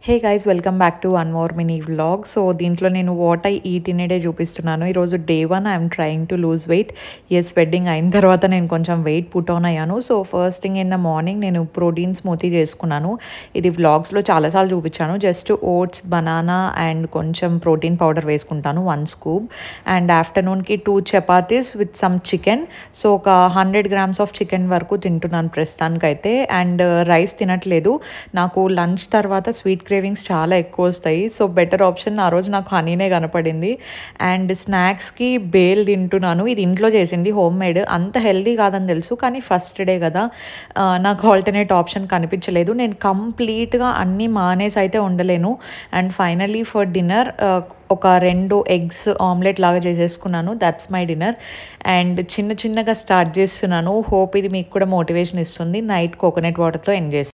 hey guys welcome back to one more mini vlog so దీంట్లో నేను what I eat in day చూపిస్తున్నాను ఈరోజు day one I'm trying to lose weight as wedding అయిన తర్వాత నేను కొంచెం వెయిట్ పుట్ ఆన్ అయ్యాను so first thing in the morning నేను ప్రోటీన్ స్మూతీ చేసుకున్నాను ఇది వ్లాగ్స్లో చాలాసార్లు చూపించాను జస్ట్ ఓట్స్ బనానా అండ్ కొంచెం ప్రోటీన్ పౌడర్ వేసుకుంటాను వన్ స్కూప్ అండ్ ఆఫ్టర్నూన్కి two chapatis with some chicken so ఒక హండ్రెడ్ గ్రామ్స్ ఆఫ్ చికెన్ వరకు తింటున్నాను ప్రస్తుతానికైతే అండ్ రైస్ తినట్లేదు నాకు లంచ్ తర్వాత స్వీట్ క్రేవింగ్స్ చాలా ఎక్కువ వస్తాయి సో బెటర్ ఆప్షన్ ఆ రోజు నాకు హనీనే కనపడింది అండ్ స్నాక్స్కి బేల్ తింటున్నాను ఇది ఇంట్లో చేసింది హోమ్ మేడ్ అంత హెల్దీ కాదని తెలుసు కానీ ఫస్ట్ డే కదా ఆ, నాకు ఆల్టర్నేట్ ఆప్షన్ కనిపించలేదు నేను కంప్లీట్గా అన్నీ మానేసి అయితే ఉండలేను అండ్ ఫైనలీ ఫర్ డిన్నర్ ఒక రెండు ఎగ్స్ ఆమ్లెట్ లాగా చేసేసుకున్నాను దట్స్ మై డిన్నర్ అండ్ చిన్న చిన్నగా స్టార్ట్ చేస్తున్నాను హోప్ ఇది మీకు కూడా మోటివేషన్ ఇస్తుంది నైట్ కోకోనట్ వాటర్తో ఎండ్ చేస్తాను